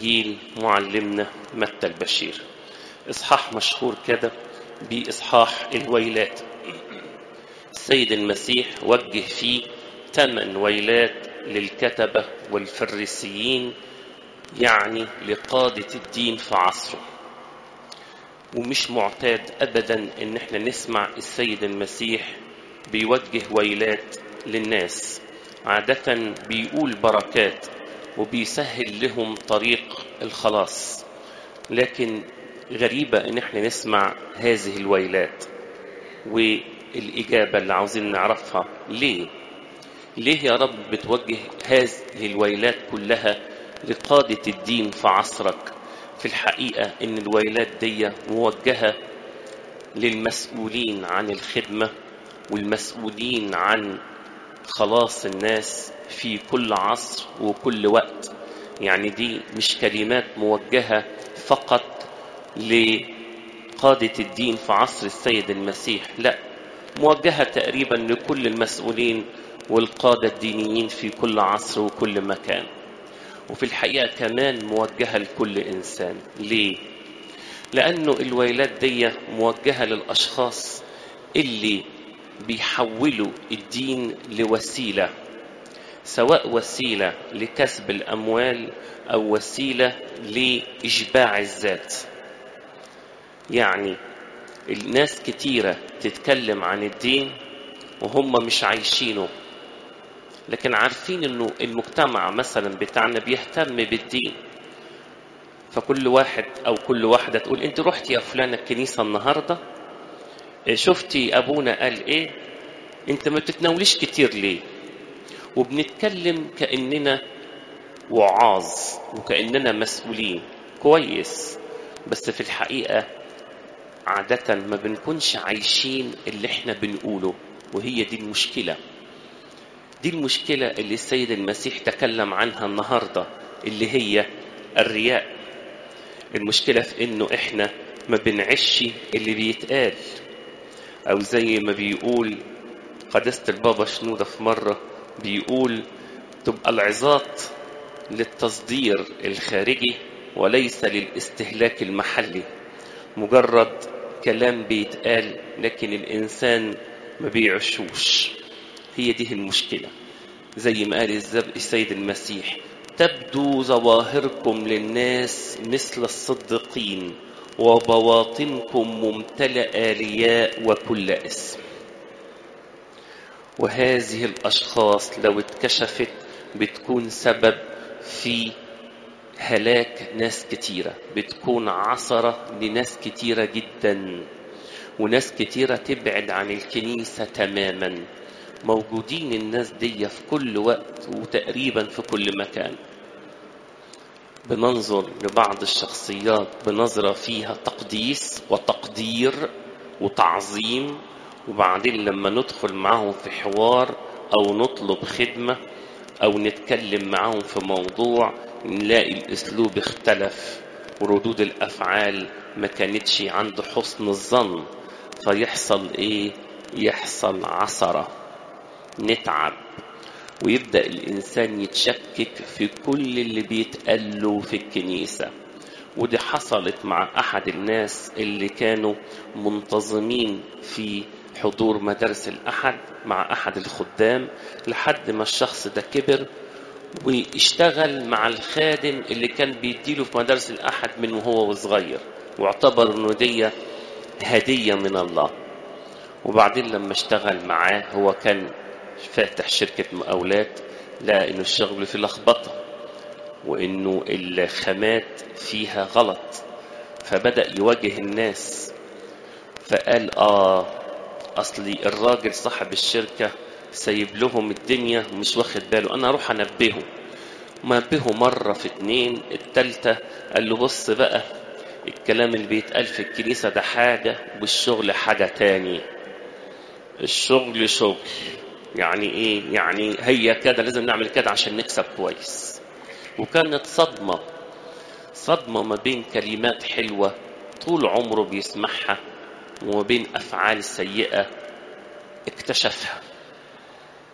إنجيل معلمنا متى البشير إصحاح مشهور كده بإصحاح الويلات السيد المسيح وجه فيه ثمان ويلات للكتبة والفريسيين يعني لقادة الدين في عصره ومش معتاد أبدا إن احنا نسمع السيد المسيح بيوجه ويلات للناس عادة بيقول بركات وبيسهل لهم طريق الخلاص لكن غريبة إن احنا نسمع هذه الويلات والإجابة اللي عاوزين نعرفها ليه؟ ليه يا رب بتوجه هذه الويلات كلها لقادة الدين في عصرك في الحقيقة إن الويلات دي موجهة للمسؤولين عن الخدمة والمسؤولين عن خلاص الناس في كل عصر وكل وقت يعني دي مش كلمات موجهة فقط لقادة الدين في عصر السيد المسيح لا موجهة تقريبا لكل المسؤولين والقادة الدينيين في كل عصر وكل مكان وفي الحقيقة كمان موجهة لكل إنسان ليه؟ لأنه الويلات دي موجهة للأشخاص اللي بيحولوا الدين لوسيلة سواء وسيلة لكسب الأموال أو وسيلة لإشباع الذات يعني الناس كتيرة تتكلم عن الدين وهم مش عايشينه لكن عارفين انه المجتمع مثلا بتاعنا بيهتم بالدين فكل واحد او كل واحده تقول انت رحتي يا فلانه الكنيسه النهارده شفتي ابونا قال ايه انت ما بتتناوليش كتير ليه وبنتكلم كاننا وعاظ وكاننا مسؤولين كويس بس في الحقيقه عاده ما بنكونش عايشين اللي احنا بنقوله وهي دي المشكله دي المشكلة اللي السيد المسيح تكلم عنها النهاردة اللي هي الرياء المشكلة في انه احنا ما بنعش اللي بيتقال او زي ما بيقول قداسة البابا شنودة في مرة بيقول تبقى العظات للتصدير الخارجي وليس للاستهلاك المحلي مجرد كلام بيتقال لكن الانسان ما بيعشوش هي دي المشكلة زي ما قال السيد المسيح تبدو ظواهركم للناس مثل الصديقين وبواطنكم ممتلئة رياء وكل اسم وهذه الأشخاص لو اتكشفت بتكون سبب في هلاك ناس كتيرة بتكون عصرة لناس كتيرة جدا وناس كتيرة تبعد عن الكنيسة تماما موجودين الناس دي في كل وقت وتقريبا في كل مكان بننظر لبعض الشخصيات بنظرة فيها تقديس وتقدير وتعظيم وبعدين لما ندخل معهم في حوار أو نطلب خدمة أو نتكلم معهم في موضوع نلاقي الأسلوب اختلف وردود الأفعال ما كانتش عند حسن الظن فيحصل إيه؟ يحصل عثره نتعب ويبدأ الإنسان يتشكك في كل اللي بيتقال له في الكنيسة ودي حصلت مع أحد الناس اللي كانوا منتظمين في حضور مدارس الأحد مع أحد الخدام لحد ما الشخص ده كبر واشتغل مع الخادم اللي كان بيديله في مدارس الأحد من وهو صغير واعتبر انه دي هدية من الله وبعدين لما اشتغل معاه هو كان فاتح شركة مقاولات لقى انه الشغل فيه لخبطة وانه الخامات فيها غلط فبدأ يواجه الناس فقال اه اصلي الراجل صاحب الشركة سايب لهم الدنيا ومش واخد باله انا اروح انبهه منبهه مرة في اتنين التالتة قال له بص بقى الكلام اللي بيتقال في الكنيسة ده حاجة والشغل حاجة تاني الشغل شغل يعني ايه يعني هي كده لازم نعمل كده عشان نكسب كويس وكانت صدمة صدمة ما بين كلمات حلوة طول عمره بيسمعها وما بين أفعال سيئة اكتشفها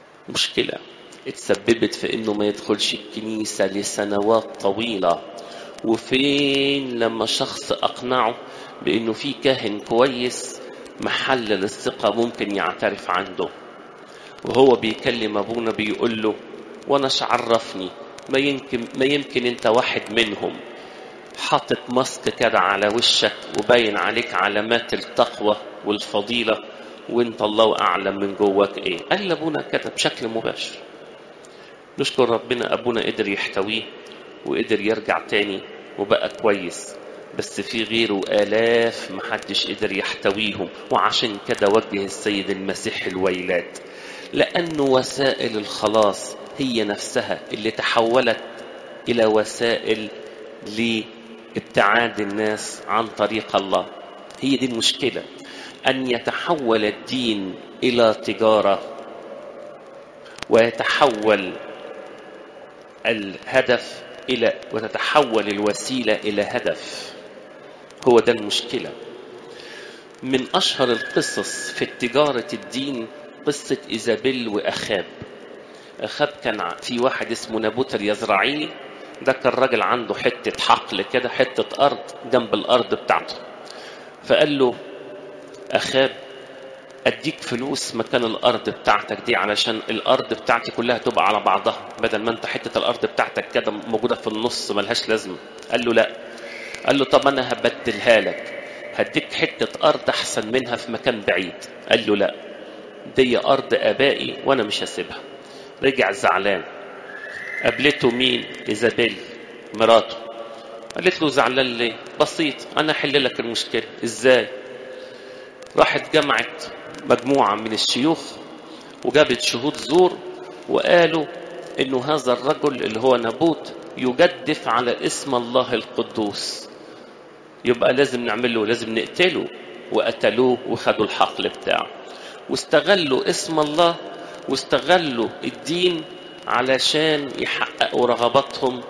مشكلة اتسببت في انه ما يدخلش الكنيسة لسنوات طويلة وفين لما شخص أقنعه بأنه في كاهن كويس محل للثقة ممكن يعترف عنده وهو بيكلم أبونا بيقول له وأنا عرفني ما يمكن ما يمكن أنت واحد منهم حاطط ماسك كده على وشك وباين عليك علامات التقوى والفضيلة وانت الله أعلم من جواك ايه قال لأبونا كده بشكل مباشر نشكر ربنا أبونا قدر يحتويه وقدر يرجع تاني وبقى كويس بس في غيره آلاف محدش قدر يحتويهم وعشان كده وجه السيد المسيح الويلات لأنه وسائل الخلاص هي نفسها اللي تحولت إلى وسائل لابتعاد الناس عن طريق الله هي دي المشكلة أن يتحول الدين إلى تجارة ويتحول الهدف إلى وتتحول الوسيلة إلى هدف هو ده المشكلة من أشهر القصص في تجارة الدين قصة إيزابيل وأخاب أخاب كان في واحد اسمه نابوت اليزرعيلي ده كان راجل عنده حتة حقل كده حتة أرض جنب الأرض بتاعته فقال له أخاب أديك فلوس مكان الأرض بتاعتك دي علشان الأرض بتاعتي كلها تبقى على بعضها بدل ما أنت حتة الأرض بتاعتك كده موجودة في النص ملهاش لازمة قال له لا قال له طب أنا هبدلها لك هديك حتة أرض أحسن منها في مكان بعيد قال له لا دي أرض آبائي وأنا مش هسيبها رجع زعلان قابلته مين إيزابيل مراته قالت له زعلان ليه بسيط أنا أحل لك المشكلة إزاي راحت جمعت مجموعة من الشيوخ وجابت شهود زور وقالوا انه هذا الرجل اللي هو نابوت يجدف على اسم الله القدوس يبقى لازم نعمله لازم نقتله وقتلوه وخدوا الحقل بتاعه واستغلوا اسم الله واستغلوا الدين علشان يحققوا رغباتهم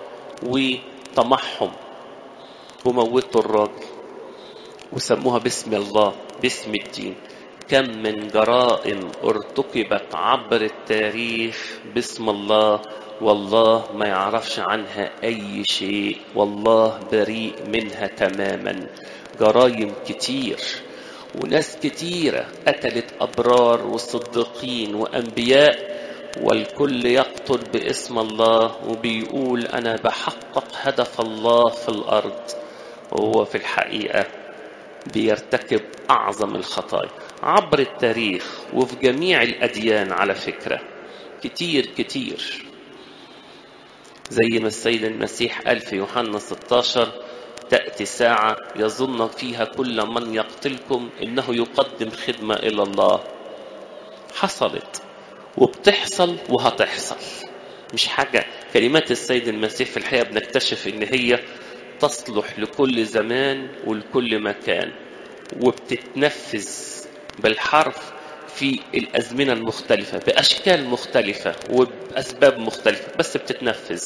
وطمعهم وموتوا الراجل وسموها باسم الله باسم الدين كم من جرائم ارتكبت عبر التاريخ باسم الله والله ما يعرفش عنها اي شيء والله بريء منها تماما جرائم كتير وناس كتيرة قتلت أبرار وصديقين وأنبياء والكل يقتل باسم الله وبيقول أنا بحقق هدف الله في الأرض وهو في الحقيقة بيرتكب أعظم الخطايا عبر التاريخ وفي جميع الأديان على فكرة كتير كتير زي ما السيد المسيح قال في يوحنا 16 تأتي ساعة يظن فيها كل من يقتلكم إنه يقدم خدمة إلى الله حصلت وبتحصل وهتحصل مش حاجة كلمات السيد المسيح في الحقيقة بنكتشف إن هي تصلح لكل زمان ولكل مكان وبتتنفذ بالحرف في الأزمنة المختلفة بأشكال مختلفة وبأسباب مختلفة بس بتتنفذ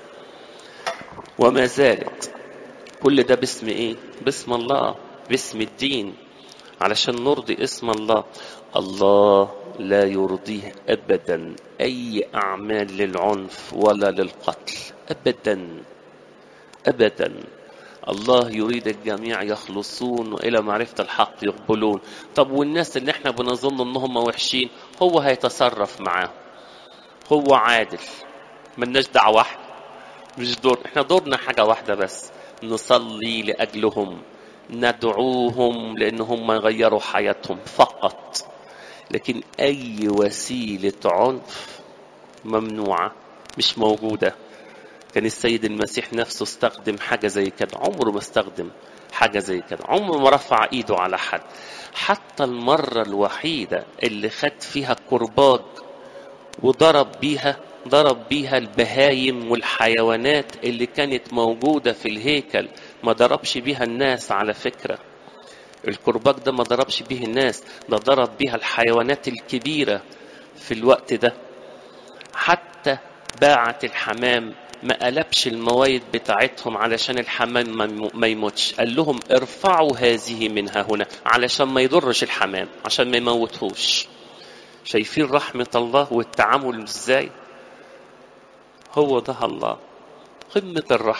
وما زالت كل ده باسم ايه باسم الله باسم الدين علشان نرضي اسم الله الله لا يرضيه ابدا اي اعمال للعنف ولا للقتل ابدا ابدا الله يريد الجميع يخلصون والى معرفه الحق يقبلون طب والناس اللي احنا بنظن انهم وحشين هو هيتصرف معاهم هو عادل ملناش دعوه احنا مش دور احنا دورنا حاجه واحده بس نصلي لاجلهم ندعوهم لان هم يغيروا حياتهم فقط لكن اي وسيله عنف ممنوعه مش موجوده كان السيد المسيح نفسه استخدم حاجه زي كده عمره ما استخدم حاجه زي كده عمره ما رفع ايده على حد حتى المره الوحيده اللي خد فيها كرباج وضرب بيها ضرب بيها البهايم والحيوانات اللي كانت موجودة في الهيكل ما ضربش بيها الناس على فكرة الكرباج ده ما ضربش بيه الناس ده ضرب بيها الحيوانات الكبيرة في الوقت ده حتى باعت الحمام ما قلبش الموايد بتاعتهم علشان الحمام ما يموتش قال لهم ارفعوا هذه منها هنا علشان ما يضرش الحمام عشان ما يموتهوش شايفين رحمة الله والتعامل ازاي هو ده الله قمة الرحمة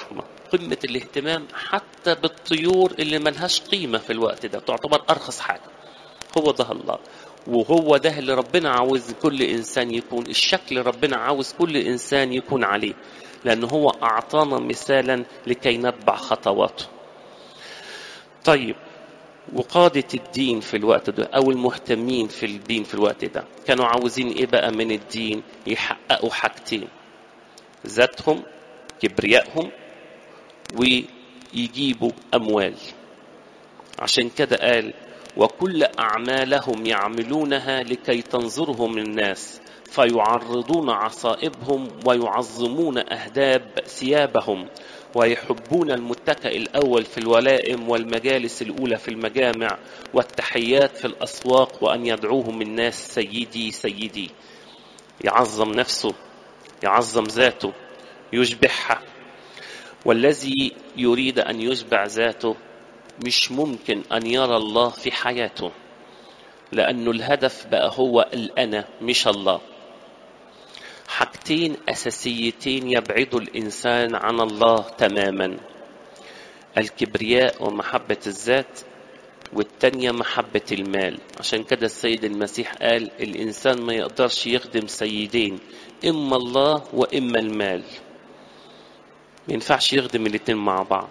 قمة الاهتمام حتى بالطيور اللي ملهاش قيمة في الوقت ده تعتبر أرخص حاجة هو ده الله وهو ده اللي ربنا عاوز كل إنسان يكون الشكل ربنا عاوز كل إنسان يكون عليه لأن هو أعطانا مثالا لكي نتبع خطواته طيب وقادة الدين في الوقت ده أو المهتمين في الدين في الوقت ده كانوا عاوزين إيه بقى من الدين يحققوا حاجتين ذاتهم كبريائهم ويجيبوا أموال عشان كده قال وكل أعمالهم يعملونها لكي تنظرهم الناس فيعرضون عصائبهم ويعظمون أهداب ثيابهم ويحبون المتكأ الأول في الولائم والمجالس الأولى في المجامع والتحيات في الأسواق وأن يدعوهم الناس سيدي سيدي يعظم نفسه يعظم ذاته يشبعها والذي يريد أن يشبع ذاته مش ممكن أن يرى الله في حياته لأنه الهدف بقى هو الأنا مش الله حاجتين أساسيتين يبعدوا الإنسان عن الله تماما الكبرياء ومحبة الذات والتانية محبة المال عشان كده السيد المسيح قال الإنسان ما يقدرش يخدم سيدين إما الله وإما المال ما ينفعش يخدم الاتنين مع بعض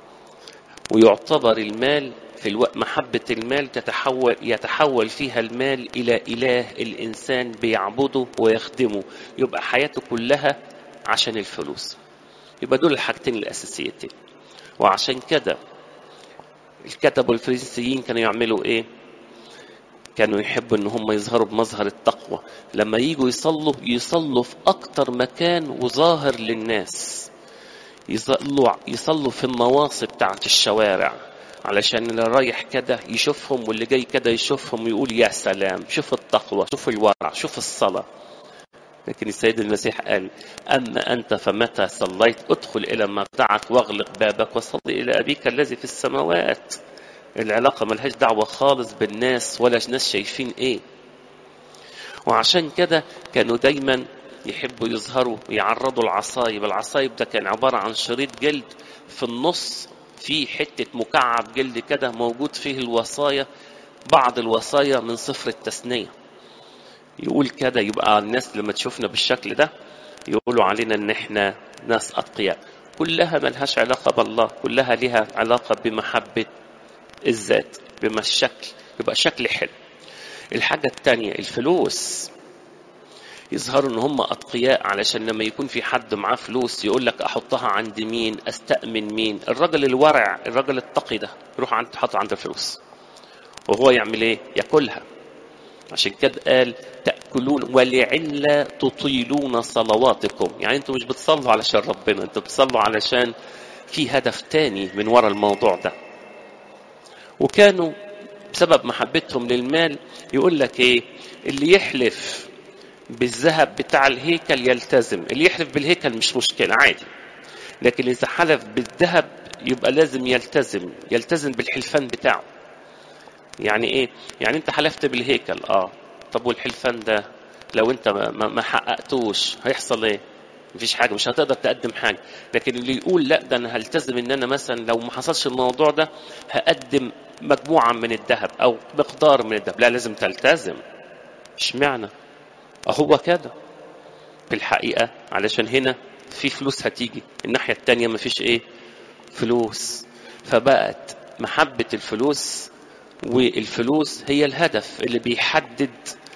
ويعتبر المال في الوقت محبة المال تتحول يتحول فيها المال إلى إله الإنسان بيعبده ويخدمه يبقى حياته كلها عشان الفلوس يبقى دول الحاجتين الأساسيتين وعشان كده الكتب الفرنسيين كانوا يعملوا إيه؟ كانوا يحبوا ان هم يظهروا بمظهر التقوى لما يجوا يصلوا يصلوا في اكتر مكان وظاهر للناس يصلوا يصلوا في النواصي بتاعت الشوارع علشان اللي رايح كده يشوفهم واللي جاي كده يشوفهم ويقول يا سلام شوف التقوى شوف الورع شوف الصلاة لكن السيد المسيح قال أما أنت فمتى صليت ادخل إلى مخدعك واغلق بابك وصلي إلى أبيك الذي في السماوات العلاقة ملهاش دعوة خالص بالناس ولا ناس شايفين إيه وعشان كده كانوا دايما يحبوا يظهروا يعرضوا العصايب العصايب ده كان عبارة عن شريط جلد في النص في حتة مكعب جلد كده موجود فيه الوصايا بعض الوصايا من صفر التثنية يقول كده يبقى الناس لما تشوفنا بالشكل ده يقولوا علينا ان احنا ناس اتقياء كلها ملهاش علاقة بالله كلها لها علاقة بمحبة الذات بما الشكل يبقى شكل حلو الحاجة التانية الفلوس يظهروا ان هم اتقياء علشان لما يكون في حد معاه فلوس يقول لك احطها عند مين استأمن مين الراجل الورع الراجل التقي ده يروح عند حاطط عند الفلوس وهو يعمل ايه ياكلها عشان كده قال تأكلون ولعل تطيلون صلواتكم يعني انتوا مش بتصلوا علشان ربنا انتوا بتصلوا علشان في هدف تاني من ورا الموضوع ده وكانوا بسبب محبتهم للمال يقول لك ايه اللي يحلف بالذهب بتاع الهيكل يلتزم اللي يحلف بالهيكل مش مشكلة عادي لكن إذا حلف بالذهب يبقى لازم يلتزم يلتزم بالحلفان بتاعه يعني ايه يعني انت حلفت بالهيكل اه طب والحلفان ده لو انت ما, ما حققتوش هيحصل ايه مفيش حاجه مش هتقدر تقدم حاجه لكن اللي يقول لا ده انا هلتزم ان انا مثلا لو ما حصلش الموضوع ده هقدم مجموعه من الذهب او مقدار من الذهب لا لازم تلتزم اشمعنى هو كده في الحقيقة علشان هنا في فلوس هتيجي الناحية التانية مفيش ايه فلوس فبقت محبة الفلوس والفلوس هي الهدف اللي بيحدد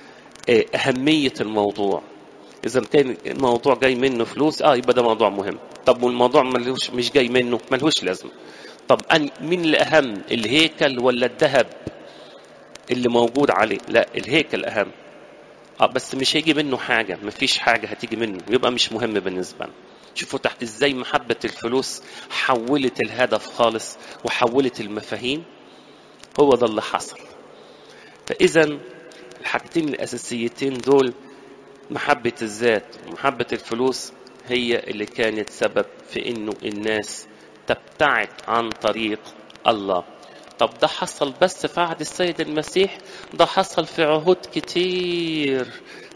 أهمية الموضوع إذا كان الموضوع جاي منه فلوس اه يبقى ده موضوع مهم طب والموضوع ملوش مش جاي منه ملهوش لازمة طب أن مين الأهم الهيكل ولا الذهب اللي موجود عليه لا الهيكل أهم اه بس مش هيجي منه حاجة مفيش حاجة هتيجي منه يبقى مش مهم بالنسبة لنا شوفوا تحت ازاي محبة الفلوس حولت الهدف خالص وحولت المفاهيم هو ده اللي حصل فإذا الحاجتين الأساسيتين دول محبة الذات ومحبة الفلوس هي اللي كانت سبب في إنه الناس تبتعد عن طريق الله طب ده حصل بس في عهد السيد المسيح ده حصل في عهود كتير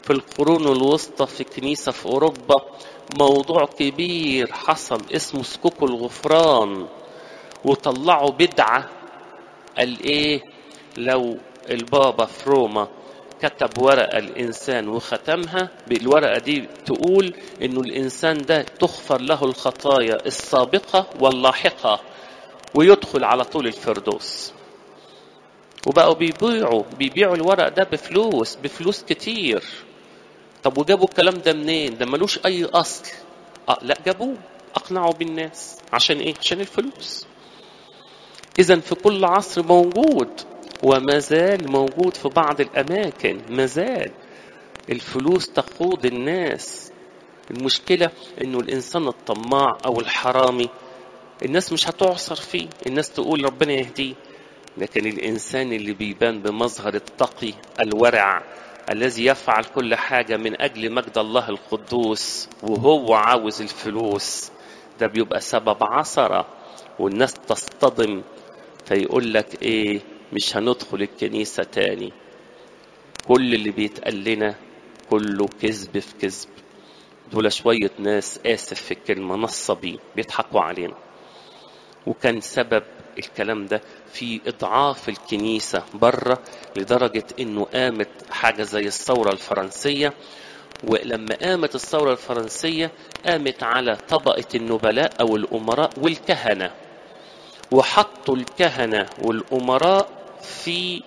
في القرون الوسطى في كنيسة في أوروبا موضوع كبير حصل اسمه سكوك الغفران وطلعوا بدعة قال ايه لو البابا في روما كتب ورقة الإنسان وختمها بالورقة دي تقول إنه الإنسان ده تغفر له الخطايا السابقة واللاحقة ويدخل على طول الفردوس وبقوا بيبيعوا بيبيعوا الورق ده بفلوس بفلوس كتير طب وجابوا الكلام ده منين ده ملوش أي أصل آه لا جابوه أقنعوا بالناس عشان إيه عشان الفلوس إذا في كل عصر موجود وما زال موجود في بعض الأماكن ما زال الفلوس تقود الناس المشكلة إنه الإنسان الطماع أو الحرامي الناس مش هتعصر فيه الناس تقول ربنا يهديه لكن الإنسان اللي بيبان بمظهر التقي الورع الذي يفعل كل حاجة من أجل مجد الله القدوس وهو عاوز الفلوس ده بيبقى سبب عثرة والناس تصطدم فيقول لك إيه مش هندخل الكنيسة تاني كل اللي بيتقال لنا كله كذب في كذب دول شوية ناس آسف في الكلمة نصبين بيضحكوا علينا وكان سبب الكلام ده في إضعاف الكنيسة بره لدرجة إنه قامت حاجة زي الثورة الفرنسية ولما قامت الثورة الفرنسية قامت على طبقة النبلاء أو الأمراء والكهنة وحطوا الكهنة والأمراء في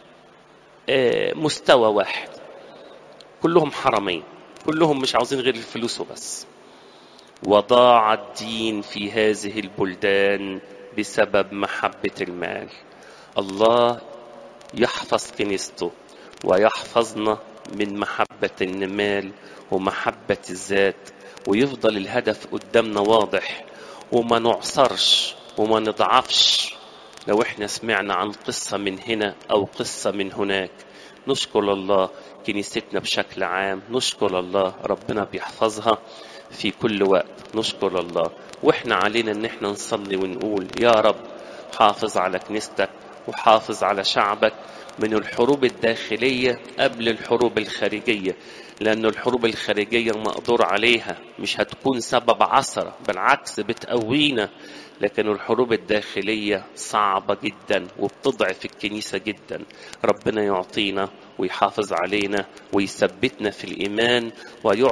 مستوى واحد كلهم حرمين كلهم مش عاوزين غير الفلوس وبس وضاع الدين في هذه البلدان بسبب محبة المال الله يحفظ كنيسته ويحفظنا من محبة المال ومحبة الذات ويفضل الهدف قدامنا واضح وما نعصرش وما نضعفش لو احنا سمعنا عن قصة من هنا أو قصة من هناك نشكر الله كنيستنا بشكل عام نشكر الله ربنا بيحفظها في كل وقت نشكر الله واحنا علينا ان احنا نصلي ونقول يا رب حافظ على كنيستك وحافظ على شعبك من الحروب الداخلية قبل الحروب الخارجية لأن الحروب الخارجية مقدور عليها مش هتكون سبب عثرة بالعكس بتقوينا لكن الحروب الداخلية صعبة جدا وبتضعف الكنيسة جدا ربنا يعطينا ويحافظ علينا ويثبتنا في الإيمان ويعطي